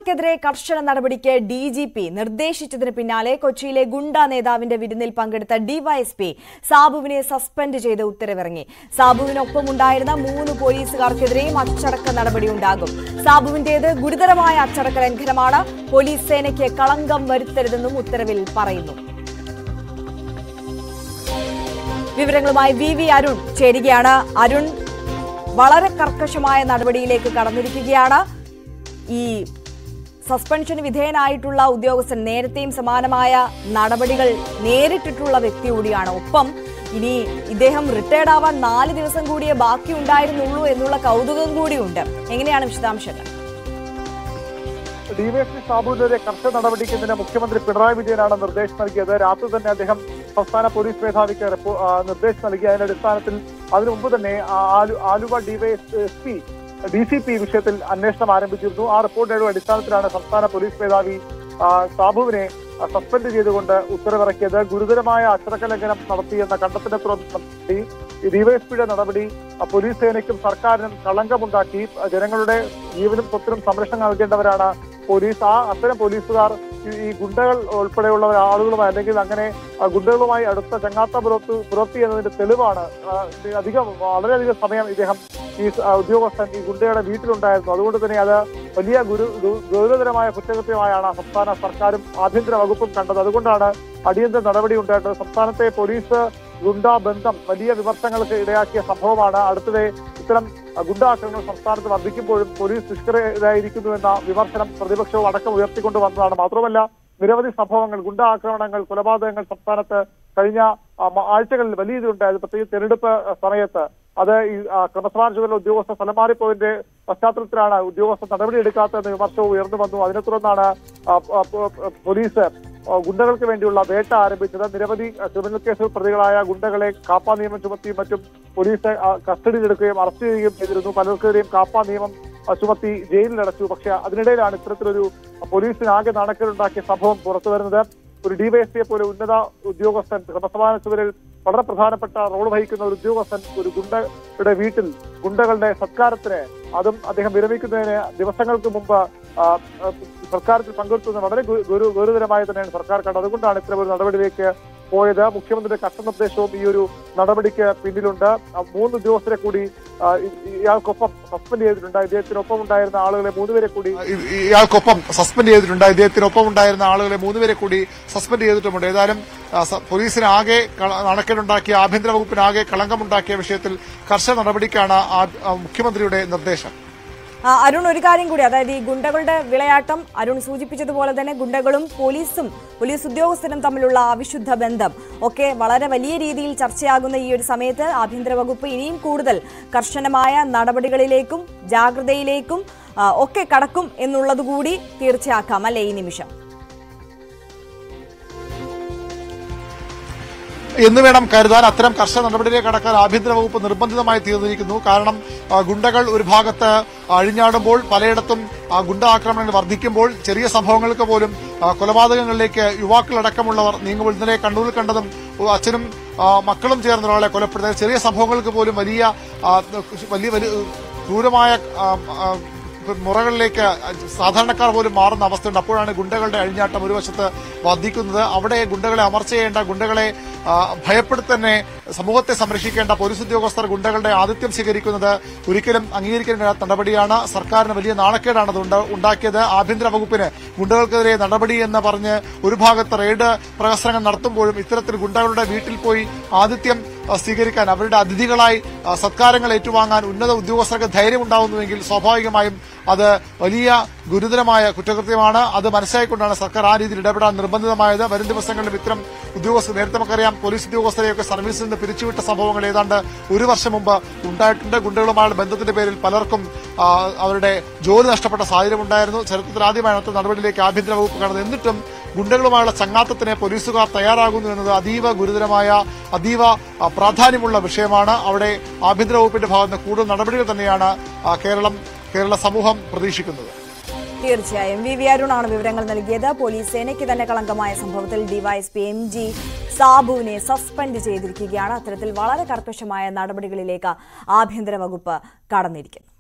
ഗുണ്ടകൾക്കെതിരെ കർശന നടപടിക്ക് D G P നിർദ്ദേശിച്ചതിന് പിന്നാലെ കൊച്ചിയിലെ ഗുണ്ട നേതാവിന്റെ വിരുന്നിൽ പങ്കെടുത്ത ഡിവൈഎസ്പി സാബുവിനെ സസ്പെൻഡ് ചെയ്ത് ഉത്തരവിറങ്ങി സാബുവിനൊപ്പമുണ്ടായിരുന്ന മൂന്ന് പോലീസുകാർക്കെതിരെയും അച്ചടക്ക നടപടിയുണ്ടാകും സാബുവിന്റേത് ഗുരുതരമായ അച്ചടക്ക ലംഘനമാണ് പോലീസ് സേനയ്ക്ക് കളങ്കം വരുത്തരുതെന്നും ഉത്തരവിൽ പറയുന്നു വിവരങ്ങളുമായി വി വി അരുൺ ചേരുകയാണ് അരുൺ വളരെ കർക്കശമായ നടപടിയിലേക്ക് കടന്നിരിക്കുകയാണ് ഈ സസ്പെൻഷന് വിധേയനായിട്ടുള്ള ഉദ്യോഗസ്ഥൻ നേരത്തെയും സമാനമായ നടപടികൾ നേരിട്ടിട്ടുള്ള വ്യക്തി കൂടിയാണ് ഒപ്പം ഇനി ഇദ്ദേഹം റിട്ടയർഡ് ആവാൻ നാല് ദിവസം കൂടിയേ ബാക്കി ഉണ്ടായിരുന്നുള്ളൂ എന്നുള്ള കൗതുകം കൂടിയുണ്ട് എങ്ങനെയാണ് വിശദാംശങ്ങൾ ഡിവൈഎസ്പി സാബുവിനെതിരെ കർശന നടപടിക്കുന്നതിന് മുഖ്യമന്ത്രി പിണറായി വിജയനാണ് നിർദ്ദേശം നൽകിയത് രാത്രി തന്നെ അദ്ദേഹം സംസ്ഥാന പോലീസ് മേധാവിക്ക് റിപ്പോ- ആ, നിർദ്ദേശം നൽകി അതിന്റെ അടിസ്ഥാനത്തിൽ അതിനു മുമ്പ് തന്നെ ആ, ആലു- Aluva DYSP D C P വിഷയത്തിൽ അന്വേഷണം ആരംഭിച്ചിരുന്നു ആ റിപ്പോർട്ടിന്റെ അടിസ്ഥാനത്തിലാണ് സംസ്ഥാന പോലീസ് മേധാവി ആ, സാബുവിനെ ആ, സസ്പെൻഡ് ചെയ്തുകൊണ്ട് ഉത്തരവിറക്കിയത് ഗുരുതരമായ അച്ചടക്ക ലംഘനം നടത്തിയെന്ന കണ്ടെത്തലിനെ തുടർന്ന് ഈ ഡിവൈഎസ്പിയുടെ നടപടി ആ, പോലീസ് സേനയ്ക്കും സർക്കാരിനും കളങ്കമുണ്ടാക്കി ആ, ജനങ്ങളുടെ ജീവനും സ്വത്തിനും സംരക്ഷണം നൽകേണ്ടവരാണ് പോലീസ് ആ അത്തരം പോലീസുകാർ ഈ- ഈ ഗുണ്ടകൾ ഉൾപ്പെടെയുള്ള ആളുകളുമായി അല്ലെങ്കിൽ അങ്ങനെ ആ, ഗുണ്ടകളുമായി അടുത്ത ചങ്ങാത്ത പുറത്ത് പുറത്തി എന്നതിന്റെ തെളിവാണ് ആ, ഇത് അധികം വളരെയധികം സമയം ഇദ്ദേഹം ഈ ആ, ഉദ്യോഗസ്ഥൻ ഈ ഗുണ്ടയുടെ വീട്ടിലുണ്ടായിരുന്നു അതുകൊണ്ട് തന്നെ അത് വലിയ ഗുരു ഗു- ഗൗരവതരമായ കുറ്റകൃത്യമായാണ് സംസ്ഥാന സർക്കാരും ആഭ്യന്തര വകുപ്പും കണ്ടത് അതുകൊണ്ടാണ് അടിയന്തര നടപടി ഉണ്ടായിട്ടത് സംസ്ഥാനത്തെ പോലീസ് ഗുണ്ട ബന്ധം വലിയ വിമർശനങ്ങൾക്ക് ഇടയാക്കിയ സംഭവമാണ് അടുത്തിടെ ഇത്തരം അഹ്, ഗുണ്ടാക്രമണങ്ങൾ സംസ്ഥാനത്ത് വർദ്ധിക്കുമ്പോഴും പോലീസ് നിഷ്ക്രിയരായിരിക്കുന്നു എന്ന വിമർശനം പ്രതിപക്ഷവും അടക്കം ഉയർത്തിക്കൊണ്ട് വന്നതാണ് മാത്രമല്ല നിരവധി സംഭവങ്ങൾ ഗുണ്ട ആക്രമണങ്ങൾ കൊലപാതകങ്ങൾ സംസ്ഥാനത്ത് കഴിഞ്ഞ ആ, മ- ആഴ്ചകളിൽ വലിയ ഇതിലുണ്ടായത് പ്രത്യേകിച്ച് തെരഞ്ഞെടുപ്പ് അഹ്, സമയത്ത് അത് ഈ ആ, ക്രമസമാധാന ചുമതല ഉദ്യോഗസ്ഥർ സ്ഥലം മാറിപ്പോയതിന്റെ പശ്ചാത്തലത്തിലാണ് ഉദ്യോഗസ്ഥർ നടപടിയെടുക്കാത്തതെന്ന വിമർശനവും ഉയർന്നു വന്നു അതിനെ തുടർന്നാണ് ആ, ആ, പോ- പോലീസ് ആ, ഗുണ്ടകൾക്ക് വേണ്ടിയുള്ള വേട്ട ആരംഭിച്ചത് നിരവധി ആ, ക്രിമിനൽ കേസുകൾ പ്രതികളായ ഗുണ്ടകളെ കാപ്പ നിയമം ചുമത്തിയും മറ്റും പോലീസ് ആ, കസ്റ്റഡിയിലെടുക്കുകയും അറസ്റ്റ് ചെയ്യുകയും ചെയ്തിരുന്നു പലർക്കെതിരെയും കാപ്പ നിയമം ആ, ചുമത്തി ജയിലിലടച്ചു പക്ഷെ അതിനിടയിലാണ് ഇത്തരത്തിലൊരു പോലീസിനാകെ നാണക്കേടുണ്ടാക്കിയ സംഭവം പുറത്തു വരുന്നത് ഒരു ഡിവൈഎസ്പിയെ പോലെ ഉന്നത ഉദ്യോഗസ്ഥൻ ക്രമസമാധാന ചുമതലയിൽ വളരെ പ്രധാനപ്പെട്ട റോൾ വഹിക്കുന്ന ഒരു ഉദ്യോഗസ്ഥൻ ഒരു ഗുണ്ടയുടെ വീട്ടിൽ ഗുണ്ടകളുടെ സത്കാരത്തിന് അതും അദ്ദേഹം വിരമിക്കുന്നതിന് ദിവസങ്ങൾക്ക് മുമ്പ് ആ, ആ, സർക്കാരത്തിൽ പങ്കെടുത്തത് വളരെ ഗു- ഗുരു ഗുരുതരമായി തന്നെയാണ് സർക്കാർ കണ്ടത് അതുകൊണ്ടാണ് ഇത്തരം ഒരു നടപടിയിലേക്ക് പോയത് മുഖ്യമന്ത്രിയുടെ കർശന ഈ ഒരു നടപടിക്ക് പിന്നിലുണ്ട് ആ, മൂന്ന് ഉദ്യോഗസ്ഥരെ കൂടി ആ, ഇ- ഇയാൾക്കൊപ്പം സസ്പെൻഡ് ചെയ്തിട്ടുണ്ട് ഇദ്ദേഹത്തിനൊപ്പം ഉണ്ടായിരുന്ന ആളുകളെ മൂന്നുപേരെ കൂടി ഇ- ഇയാൾക്കൊപ്പം സസ്പെൻഡ് ചെയ്തിട്ടുണ്ട് ഇദ്ദേഹത്തിനൊപ്പം ഉണ്ടായിരുന്ന ആളുകളെ മൂന്നുപേരെ കൂടി സസ്പെൻഡ് ചെയ്തിട്ടുമുണ്ട് ഏതായാലും ആ, സ- പോലീസിന് ആകെ കള- നാണക്കേടുണ്ടാക്കിയ ആഭ്യന്തര വകുപ്പിന് ആകെ കളങ്കമുണ്ടാക്കിയ വിഷയത്തിൽ കർശന നടപടിക്കാണ് ആ- ആ മുഖ്യമന്ത്രിയുടെ നിർദ്ദേശം ആ, അരുൺ ഒരു കാര്യം കൂടി അതായത് ഈ ഗുണ്ടകളുടെ വിളയാട്ടം അരുൺ സൂചിപ്പിച്ചതുപോലെ തന്നെ ഗുണ്ടകളും പോലീസും പോലീസ് ഉദ്യോഗസ്ഥരും തമ്മിലുള്ള അവിശുദ്ധ ബന്ധം ഒക്കെ വളരെ വലിയ രീതിയിൽ ചർച്ചയാകുന്ന ഈ ഒരു സമയത്ത് ആഭ്യന്തര വകുപ്പ് ഇനിയും കൂടുതൽ കർശനമായ നടപടികളിലേക്കും ജാഗ്രതയിലേക്കും ആ, ഒക്കെ കടക്കും എന്നുള്ളത് കൂടി തീർച്ചയാക്കാം അല്ലേ ഈ നിമിഷം എന്ന് വേണം കരുതാൻ അത്തരം കർശന നടപടിയിലേക്ക് കടക്കാൻ ആഭ്യന്തര വകുപ്പ് നിർബന്ധിതമായി തീർന്നിരിക്കുന്നു കാരണം ആ, ഗുണ്ടകൾ ഒരു ഭാഗത്ത് അഴിഞ്ഞാടുമ്പോൾ പലയിടത്തും ആ, ഗുണ്ട ആക്രമണങ്ങൾ വർദ്ധിക്കുമ്പോൾ ചെറിയ സംഭവങ്ങൾക്ക് പോലും ആ, കൊലപാതകങ്ങളിലേക്ക് യുവാക്കളടക്കമുള്ളവർ നീങ്ങുമ്പോൾ ഇന്നലെ കണ്ണൂരിൽ കണ്ടതും ഓ, അച്ഛനും ആ, മക്കളും ചേർന്ന ഒരാളെ കൊലപ്പെടുത്തുന്ന ചെറിയ സംഭവങ്ങൾക്ക് പോലും വലിയ ആ, വലിയ വലിയ ക്രൂരമായ ആ, ആ, മുറകളിലേക്ക് സാധാരണക്കാർ പോലും മാറുന്ന അവസ്ഥയുണ്ട് അപ്പോഴാണ് ഗുണ്ടകളുടെ അഴിഞ്ഞാട്ടം ഒരു വശത്ത് വർദ്ധിക്കുന്നത് അവിടെ ഗുണ്ടകളെ അമർച്ച ചെയ്യേണ്ട ഗുണ്ടകളെ ആ, ഭയപ്പെടുത്തന്നെ സമൂഹത്തെ സംരക്ഷിക്കേണ്ട പോലീസ് ഉദ്യോഗസ്ഥർ ഗുണ്ടകളുടെ ആതിഥ്യം സ്വീകരിക്കുന്നത് ഒരിക്കലും അംഗീകരിക്കേണ്ട നടപടിയാണ് സർക്കാരിന് വലിയ നാണക്കേടാണ് അത് ഉണ്ട- ഉണ്ടാക്കിയത് ആഭ്യന്തര വകുപ്പിന് ഗുണ്ടകൾക്കെതിരെ നടപടി എന്ന് പറഞ്ഞ് ഒരു ഭാഗത്ത് റെയ്ഡ് പ്രഹസനങ്ങൾ നടത്തുമ്പോഴും ഇത്തരത്തിൽ ഗുണ്ടകളുടെ വീട്ടിൽ പോയി ആതിഥ്യം ആ, സ്വീകരിക്കാൻ അവരുടെ അതിഥികളായി ആ, സത്കാരങ്ങൾ ഏറ്റുവാങ്ങാൻ ഉന്നത ഉദ്യോഗസ്ഥർക്ക് ധൈര്യമുണ്ടാവുന്നുവെങ്കിൽ സ്വാഭാവികമായും അത് വലിയ ഗുരുതരമായ കുറ്റകൃത്യമാണ് അത് മനസ്സിലാക്കിക്കൊണ്ടാണ് സർക്കാർ ആ രീതിയിൽ ഇടപെടാൻ നിർബന്ധിതമായത് വരും ദിവസങ്ങളിലും ഇത്തരം ഉദ്യോഗസ്ഥർ നേരത്തെ നമുക്കറിയാം പോലീസ് ഉദ്യോഗസ്ഥരെയൊക്കെ സർവീസിൽ നിന്ന് പിരിച്ചുവിട്ട സംഭവങ്ങൾ ഏതാണ്ട് ഒരു വർഷം മുമ്പ് ഉണ്ടായിട്ടുണ്ട് ഗുണ്ടകളുമായുള്ള ബന്ധത്തിന്റെ പേരിൽ പലർക്കും ആ, അവരുടെ ജോലി നഷ്ടപ്പെട്ട സാഹചര്യം ഉണ്ടായിരുന്നു ചരിത്രത്തിൽ ആദ്യമായി അടുത്ത നടപടിയിലേക്ക് ആഭ്യന്തര വകുപ്പ് കടന്നു എന്നിട്ടും ഗുണ്ടകളുമായുള്ള ചങ്ങാത്തത്തിന് പോലീസുകാർ തയ്യാറാകുന്നു എന്നത് അതീവ ഗുരുതരമായ അതീവ ആ, പ്രാധാന്യമുള്ള വിഷയമാണ് അവിടെ ആഭ്യന്തര വകുപ്പിന്റെ ഭാഗത്ത് നിന്ന് കൂടുതൽ നടപടികൾ തന്നെയാണ് ആ, കേരളം കേരള സമൂഹം പ്രതീക്ഷിക്കുന്നത് തീർച്ചയായും വി വി അരുണാണ് വിവരങ്ങൾ നൽകിയത് പോലീസ് സേനയ്ക്ക് തന്നെ കളങ്കമായ സംഭവത്തിൽ ഡിവൈഎസ്പി എം ജി സാബുവിനെ സസ്പെൻഡ് ചെയ്തിരിക്കുകയാണ് അത്തരത്തിൽ വളരെ കർക്കശമായ നടപടികളിലേക്ക് ആഭ്യന്തര വകുപ്പ് കടന്നിരിക്കുന്നു